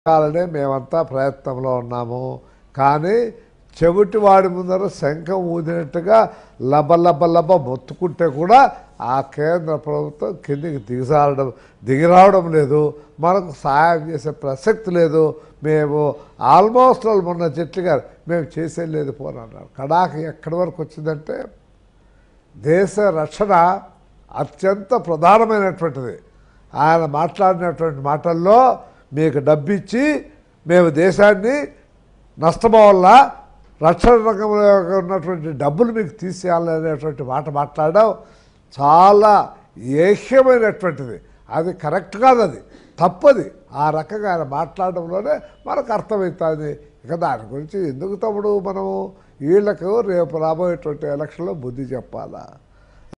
కాలనే మేమంతా ప్రయత్నంలో ఉన్నాము కానీ చెవిటి వాడి ముందర శంఖం ఊదినట్టుగా లబ లబ లబ మొత్తుకుంటే కూడా ఆ కేంద్ర ప్రభుత్వం కిందికి దిగసారడం దిగిరావడం లేదు మనకు సహాయం చేసే ప్రసక్తి లేదు మేము ఆల్మోస్ట్ వాళ్ళు మొన్న చెట్లు గారు మేము చేసేది లేదు పోనన్నారు కడాకి ఎక్కడి వరకు వచ్చిందంటే దేశ రక్షణ అత్యంత ప్రధానమైనటువంటిది ఆయన మాట్లాడినటువంటి మాటల్లో మీకు డబ్బిచ్చి మేము దేశాన్ని నష్టపోవాలా రక్షణ రంగంలో ఉన్నటువంటి డబ్బులు మీకు తీసేయాలనేటువంటి మాట మాట్లాడడం చాలా ఏహ్యమైనటువంటిది అది కరెక్ట్ కాదు అది తప్పది ఆ రకంగా ఆయన మాట్లాడడంలోనే మనకు అర్థమవుతుంది ఇక దాని గురించి ఎందుకు తమ్ముడు మనము వీళ్ళకు రేపు రాబోయేటువంటి ఎలక్షన్లో బుద్ధి చెప్పాలా